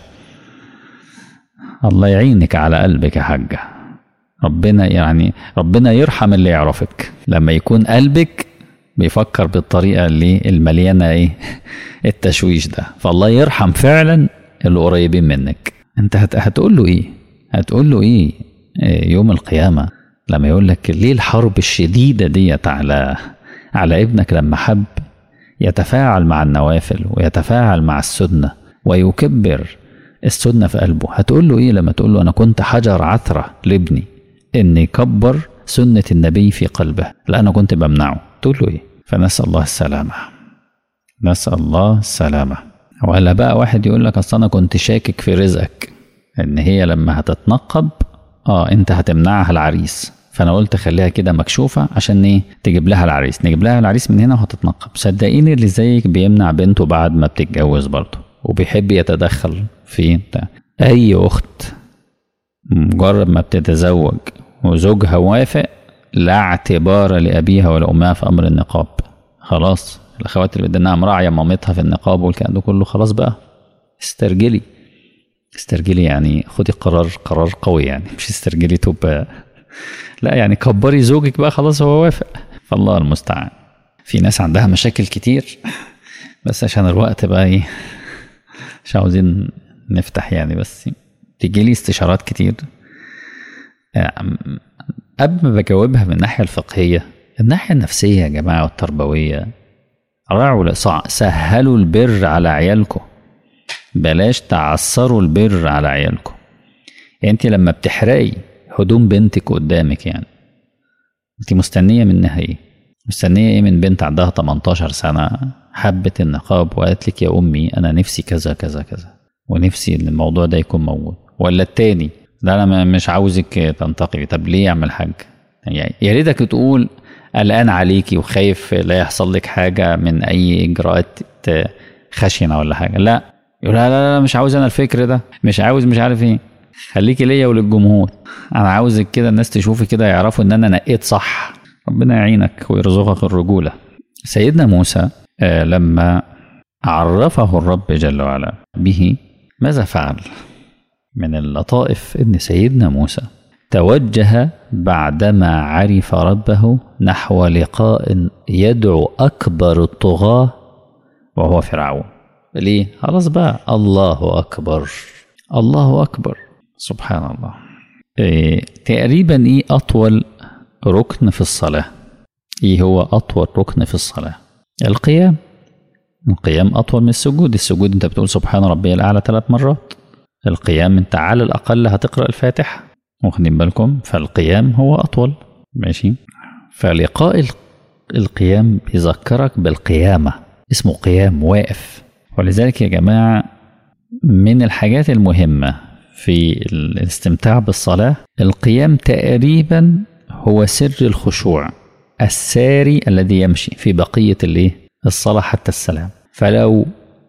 الله يعينك على قلبك يا حاجه ربنا يعني ربنا يرحم اللي يعرفك لما يكون قلبك بيفكر بالطريقه اللي المليانه ايه التشويش ده فالله يرحم فعلا اللي قريبين منك انت هت... هتقول له ايه هتقول له ايه يوم القيامه لما يقول لك ليه الحرب الشديده ديت على على ابنك لما حب يتفاعل مع النوافل ويتفاعل مع السنه ويكبر السنه في قلبه هتقول له ايه لما تقول له انا كنت حجر عثره لابني ان يكبر سنه النبي في قلبه لا انا كنت بمنعه تقول له ايه فنسال الله السلامه نسال الله السلامه ولا بقى واحد يقول لك اصل انا كنت شاكك في رزقك ان هي لما هتتنقب اه انت هتمنعها العريس فانا قلت خليها كده مكشوفه عشان ايه تجيب لها العريس نجيب لها العريس من هنا وهتتنقب صدقيني اللي زيك بيمنع بنته بعد ما بتتجوز برضه وبيحب يتدخل في بتاع اي اخت مجرد ما بتتزوج وزوجها وافق لا اعتبار لابيها ولا امها في امر النقاب خلاص الاخوات اللي بدناها مراعيه مامتها في النقاب والكلام ده كله خلاص بقى استرجلي استرجلي يعني خدي قرار قرار قوي يعني مش استرجلي تبقى لا يعني كبري زوجك بقى خلاص هو وافق فالله المستعان في ناس عندها مشاكل كتير بس عشان الوقت بقى ايه مش عاوزين نفتح يعني بس تيجي لي استشارات كتير قبل ما بجاوبها من الناحية الفقهية الناحية النفسية يا جماعة والتربوية راعوا سهلوا البر على عيالكم بلاش تعثروا البر على عيالكم يعني انت لما بتحرقي هدوم بنتك قدامك يعني انت مستنيه منها ايه مستنيه ايه من بنت عندها 18 سنه حبت النقاب وقالت لك يا امي انا نفسي كذا كذا كذا ونفسي ان الموضوع ده يكون موجود ولا التاني لا انا مش عاوزك تنتقبي طب ليه يا عم الحاج يعني يا ريتك تقول قلقان عليكي وخايف لا يحصل لك حاجه من اي اجراءات خشنه ولا حاجه لا يقول لا لا لا مش عاوز انا الفكر ده مش عاوز مش عارف ايه خليكي ليا وللجمهور انا عاوزك كده الناس تشوفي كده يعرفوا ان انا نقيت صح ربنا يعينك ويرزقك الرجوله سيدنا موسى آه لما عرفه الرب جل وعلا به ماذا فعل من اللطائف ان سيدنا موسى توجه بعدما عرف ربه نحو لقاء يدعو اكبر الطغاه وهو فرعون ليه خلاص بقى الله اكبر الله اكبر سبحان الله إيه تقريبا ايه اطول ركن في الصلاه ايه هو اطول ركن في الصلاه القيام القيام اطول من السجود السجود انت بتقول سبحان ربي الاعلى ثلاث مرات القيام انت على الاقل هتقرا الفاتحه واخدين بالكم فالقيام هو اطول ماشي فلقاء القيام بيذكرك بالقيامه اسمه قيام واقف ولذلك يا جماعه من الحاجات المهمه في الاستمتاع بالصلاه القيام تقريبا هو سر الخشوع الساري الذي يمشي في بقيه الايه الصلاه حتى السلام فلو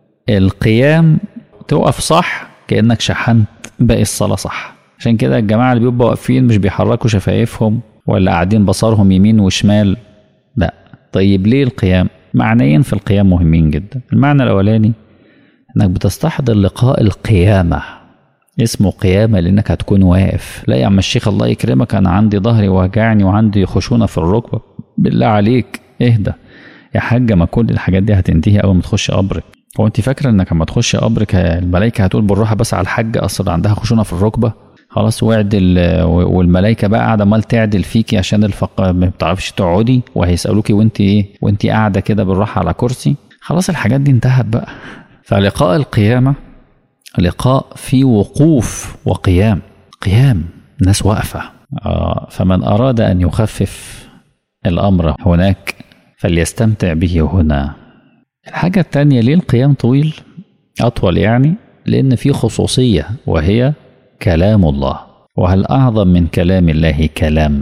القيام تقف صح كانك شحنت باقي الصلاه صح عشان كده الجماعه اللي بيبقوا واقفين مش بيحركوا شفايفهم ولا قاعدين بصرهم يمين وشمال لا طيب ليه القيام معنيين في القيام مهمين جدا المعنى الاولاني انك بتستحضر لقاء القيامه اسمه قيامة لأنك هتكون واقف لا يا عم الشيخ الله يكرمك أنا عندي ظهري واجعني وعندي خشونة في الركبة بالله عليك اهدى يا حاجة ما كل الحاجات دي هتنتهي أول ما تخش قبرك هو أنت فاكرة إنك لما تخش قبرك الملائكة هتقول بالراحة بس على الحاجة أصل عندها خشونة في الركبة خلاص واعدل والملائكة بقى قاعدة مال تعدل فيكي عشان الفق ما بتعرفش تقعدي وهيسألوكي وأنت إيه وأنت قاعدة كده بالراحة على كرسي خلاص الحاجات دي انتهت بقى فلقاء القيامة لقاء في وقوف وقيام قيام ناس واقفة آه فمن أراد أن يخفف الأمر هناك فليستمتع به هنا الحاجة التانية ليه القيام طويل أطول يعني لأن في خصوصية وهي كلام الله وهل أعظم من كلام الله كلام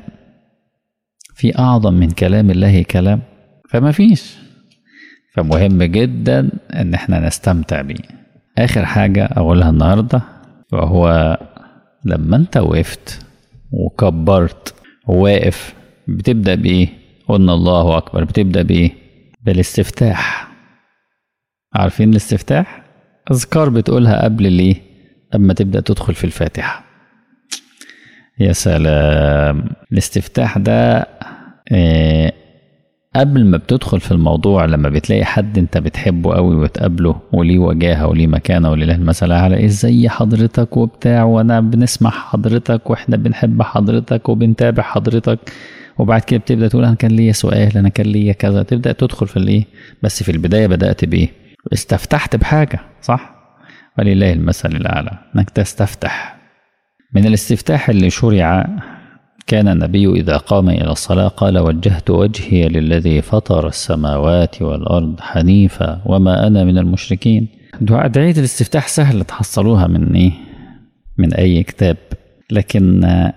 في أعظم من كلام الله كلام فما فيش فمهم جدا ان احنا نستمتع بيه اخر حاجة اقولها النهاردة وهو لما انت وقفت وكبرت وواقف بتبدأ بايه قلنا الله اكبر بتبدأ بايه بالاستفتاح عارفين الاستفتاح اذكار بتقولها قبل الايه اما تبدأ تدخل في الفاتحة يا سلام الاستفتاح ده إيه قبل ما بتدخل في الموضوع لما بتلاقي حد انت بتحبه قوي وتقابله وليه وجاهه وليه مكانه ولله المثل على ازاي حضرتك وبتاع وانا بنسمع حضرتك واحنا بنحب حضرتك وبنتابع حضرتك وبعد كده بتبدا تقول انا كان ليا سؤال انا كان ليا كذا تبدا تدخل في الايه بس في البدايه بدات بايه استفتحت بحاجه صح ولله المثل الاعلى انك تستفتح من الاستفتاح اللي شرع كان النبي إذا قام إلى الصلاة قال وجهت وجهي للذي فطر السماوات والأرض حنيفا وما أنا من المشركين دعاء أدعية الاستفتاح سهل تحصلوها من إيه من أي كتاب لكن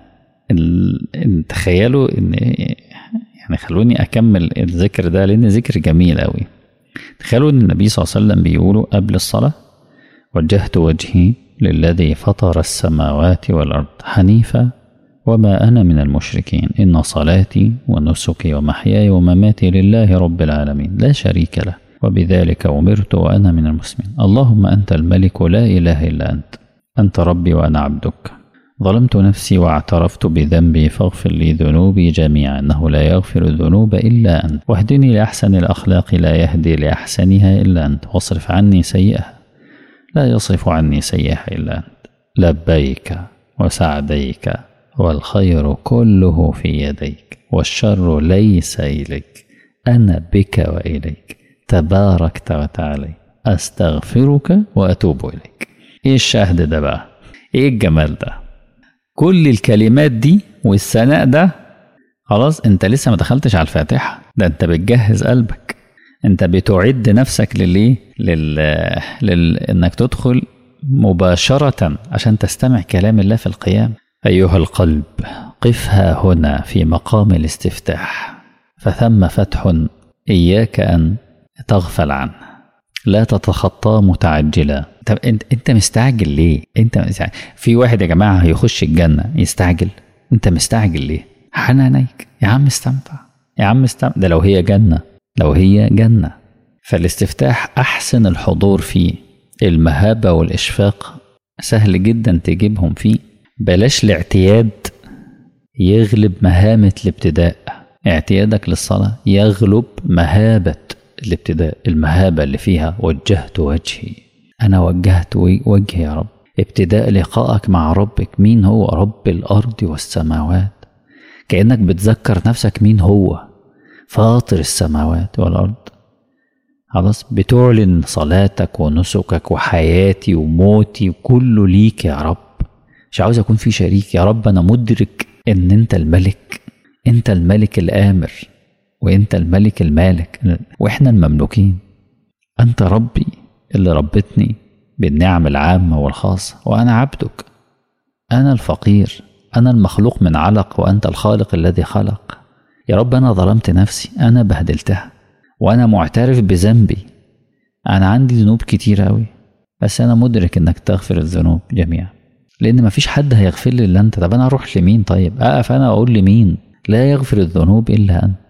تخيلوا إن يعني خلوني أكمل الذكر ده لأن ذكر جميل أوي تخيلوا إن النبي صلى الله عليه وسلم بيقولوا قبل الصلاة وجهت وجهي للذي فطر السماوات والأرض حنيفا وما أنا من المشركين إن صلاتي ونسكي ومحياي ومماتي لله رب العالمين لا شريك له وبذلك أمرت وأنا من المسلمين اللهم أنت الملك لا إله إلا أنت أنت ربي وأنا عبدك ظلمت نفسي واعترفت بذنبي فاغفر لي ذنوبي جميعا إنه لا يغفر الذنوب إلا أنت واهدني لأحسن الأخلاق لا يهدي لأحسنها إلا أنت واصرف عني سيئها لا يصرف عني سيئها إلا أنت لبيك وسعديك والخير كله في يديك والشر ليس إليك أنا بك وإليك تباركت وتعالى أستغفرك وأتوب إليك إيه الشهد ده بقى إيه الجمال ده كل الكلمات دي والثناء ده خلاص انت لسه ما دخلتش على الفاتحة ده انت بتجهز قلبك انت بتعد نفسك لليه لل... لل... انك تدخل مباشرة عشان تستمع كلام الله في القيام أيها القلب قفها هنا في مقام الاستفتاح فثم فتح إياك أن تغفل عنه لا تتخطى متعجلا طب انت انت مستعجل ليه؟ انت مستعجل. في واحد يا جماعه هيخش الجنه يستعجل انت مستعجل ليه؟ حنانيك يا عم استمتع يا عم استمتع ده لو هي جنه لو هي جنه فالاستفتاح احسن الحضور فيه المهابه والاشفاق سهل جدا تجيبهم فيه بلاش الاعتياد يغلب مهامة الابتداء اعتيادك للصلاة يغلب مهابة الابتداء المهابة اللي فيها وجهت وجهي أنا وجهت وجهي يا رب ابتداء لقائك مع ربك مين هو رب الأرض والسماوات كأنك بتذكر نفسك مين هو فاطر السماوات والأرض خلاص بتعلن صلاتك ونسكك وحياتي وموتي وكله ليك يا رب مش عاوز اكون في شريك يا رب انا مدرك ان انت الملك انت الملك الامر وانت الملك المالك واحنا المملوكين انت ربي اللي ربتني بالنعم العامة والخاصة وانا عبدك انا الفقير انا المخلوق من علق وانت الخالق الذي خلق يا رب انا ظلمت نفسي انا بهدلتها وانا معترف بذنبي انا عندي ذنوب كتير اوي بس انا مدرك انك تغفر الذنوب جميعا لان مفيش حد هيغفر لي الا انت طب انا اروح لمين طيب اقف انا اقول لمين لا يغفر الذنوب الا انت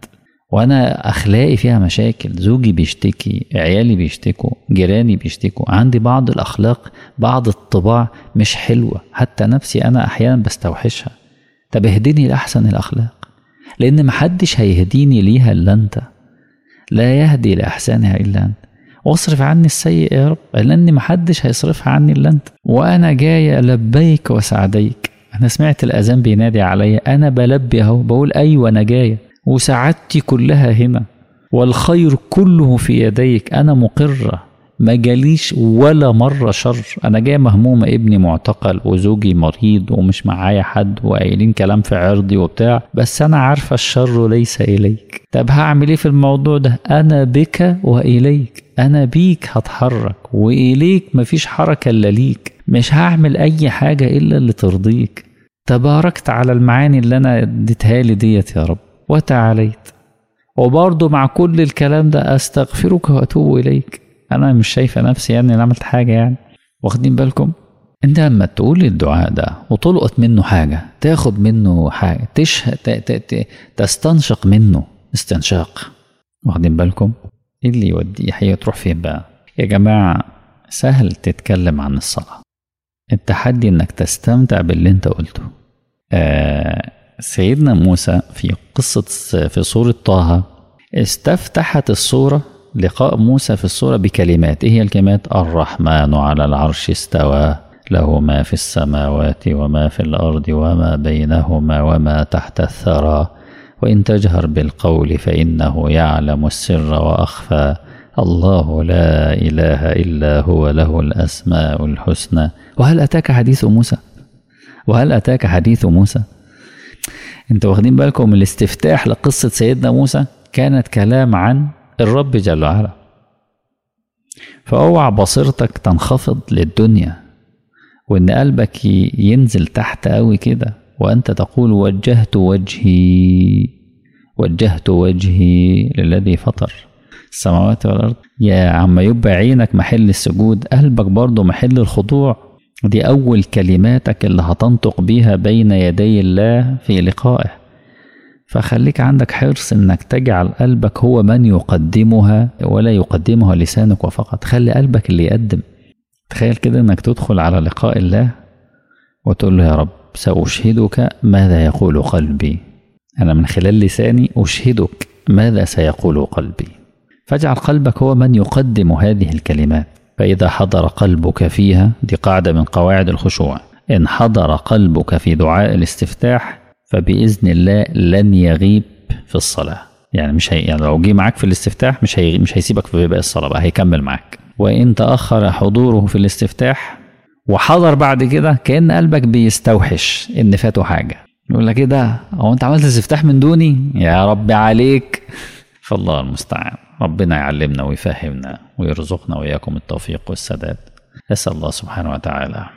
وانا اخلاقي فيها مشاكل زوجي بيشتكي عيالي بيشتكوا جيراني بيشتكوا عندي بعض الاخلاق بعض الطباع مش حلوه حتى نفسي انا احيانا بستوحشها طب اهدني لاحسن الاخلاق لان محدش هيهديني ليها الا انت لا يهدي لاحسنها الا انت واصرف عني السيء يا رب لان محدش هيصرفها عني الا انت وانا جاي لبيك وسعديك انا سمعت الاذان بينادي عليا انا بلبي اهو بقول ايوه انا جايه وسعادتي كلها هنا والخير كله في يديك انا مقره ما جاليش ولا مرة شر أنا جاي مهمومة ابني معتقل وزوجي مريض ومش معايا حد وقايلين كلام في عرضي وبتاع بس أنا عارفة الشر ليس إليك طب هعمل إيه في الموضوع ده أنا بك وإليك أنا بيك هتحرك وإليك مفيش حركة إلا ليك مش هعمل أي حاجة إلا اللي ترضيك تباركت على المعاني اللي أنا اديتها لي ديت يا رب وتعاليت وبرضه مع كل الكلام ده أستغفرك وأتوب إليك انا مش شايفه نفسي يعني انا عملت حاجه يعني واخدين بالكم انت لما تقول الدعاء ده وتلقط منه حاجه تاخد منه حاجه تشهد ت... ت... ت... تستنشق منه استنشاق واخدين بالكم ايه اللي يودي هي تروح فين بقى يا جماعه سهل تتكلم عن الصلاه التحدي انك تستمتع باللي انت قلته آه سيدنا موسى في قصه في سوره طه استفتحت السوره لقاء موسى في الصورة بكلمات إيه هي الكلمات الرحمن على العرش استوى له ما في السماوات وما في الأرض وما بينهما وما تحت الثرى وإن تجهر بالقول فإنه يعلم السر وأخفى الله لا إله إلا هو له الأسماء الحسنى وهل أتاك حديث موسى وهل أتاك حديث موسى انتوا واخدين بالكم الاستفتاح لقصة سيدنا موسى كانت كلام عن الرب جل وعلا فاوعى بصيرتك تنخفض للدنيا وان قلبك ينزل تحت قوي كده وانت تقول وجهت وجهي وجهت وجهي للذي فطر السماوات والارض يا عم يبقى عينك محل السجود قلبك برضه محل الخضوع دي اول كلماتك اللي هتنطق بيها بين يدي الله في لقائه فخليك عندك حرص انك تجعل قلبك هو من يقدمها ولا يقدمها لسانك فقط خلي قلبك اللي يقدم تخيل كده انك تدخل على لقاء الله وتقول له يا رب سأشهدك ماذا يقول قلبي أنا من خلال لساني أشهدك ماذا سيقول قلبي فاجعل قلبك هو من يقدم هذه الكلمات فإذا حضر قلبك فيها دي قاعدة من قواعد الخشوع إن حضر قلبك في دعاء الاستفتاح فبإذن الله لن يغيب في الصلاة يعني مش هي يعني لو جه معاك في الاستفتاح مش هي مش هيسيبك في باقي الصلاة بقى هيكمل معاك وإن تأخر حضوره في الاستفتاح وحضر بعد كده كأن قلبك بيستوحش إن فاته حاجة يقول لك ايه ده هو انت عملت استفتاح من دوني يا رب عليك فالله المستعان ربنا يعلمنا ويفهمنا ويرزقنا وإياكم التوفيق والسداد أسأل الله سبحانه وتعالى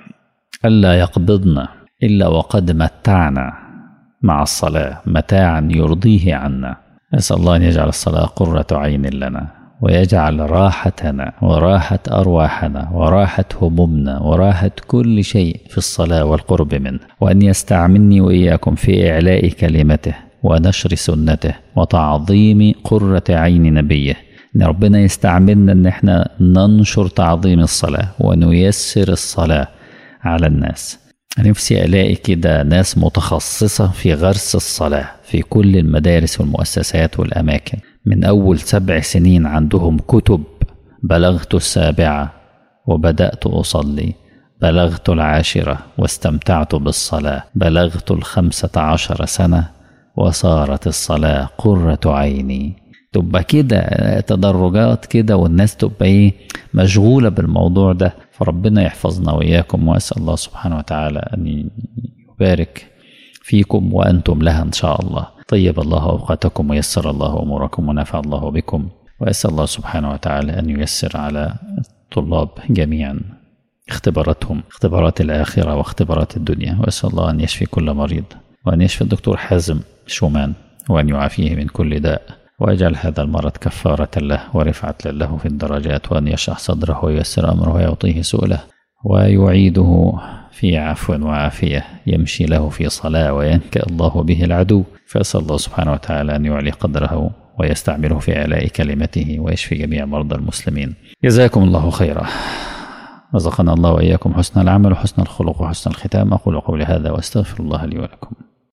ألا يقبضنا إلا وقد متعنا مع الصلاة متاعا يرضيه عنا أسأل الله أن يجعل الصلاة قرة عين لنا ويجعل راحتنا وراحة أرواحنا وراحة همومنا وراحة كل شيء في الصلاة والقرب منه وأن يستعملني وإياكم في إعلاء كلمته ونشر سنته وتعظيم قرة عين نبيه ان ربنا يستعملنا ان احنا ننشر تعظيم الصلاة ونيسر الصلاة على الناس نفسي الاقي كده ناس متخصصة في غرس الصلاة في كل المدارس والمؤسسات والاماكن من اول سبع سنين عندهم كتب بلغت السابعة وبدأت اصلي بلغت العاشرة واستمتعت بالصلاة بلغت الخمسة عشر سنة وصارت الصلاة قرة عيني تبقى كده تدرجات كده والناس تبقى ايه مشغولة بالموضوع ده فربنا يحفظنا وإياكم وأسأل الله سبحانه وتعالى أن يبارك فيكم وأنتم لها إن شاء الله طيب الله أوقاتكم ويسر الله أموركم ونفع الله بكم وأسأل الله سبحانه وتعالى أن ييسر على الطلاب جميعا اختباراتهم اختبارات الآخرة واختبارات الدنيا وأسأل الله أن يشفي كل مريض وأن يشفي الدكتور حازم شومان وأن يعافيه من كل داء ويجعل هذا المرض كفارة له ورفعة له في الدرجات وأن يشرح صدره وييسر أمره ويعطيه سؤله ويعيده في عفو وعافية يمشي له في صلاة وينكأ الله به العدو فأسأل الله سبحانه وتعالى أن يعلي قدره ويستعمله في إعلاء كلمته ويشفي جميع مرضى المسلمين جزاكم الله خيرا رزقنا الله وإياكم حسن العمل وحسن الخلق وحسن الختام أقول قولي هذا وأستغفر الله لي ولكم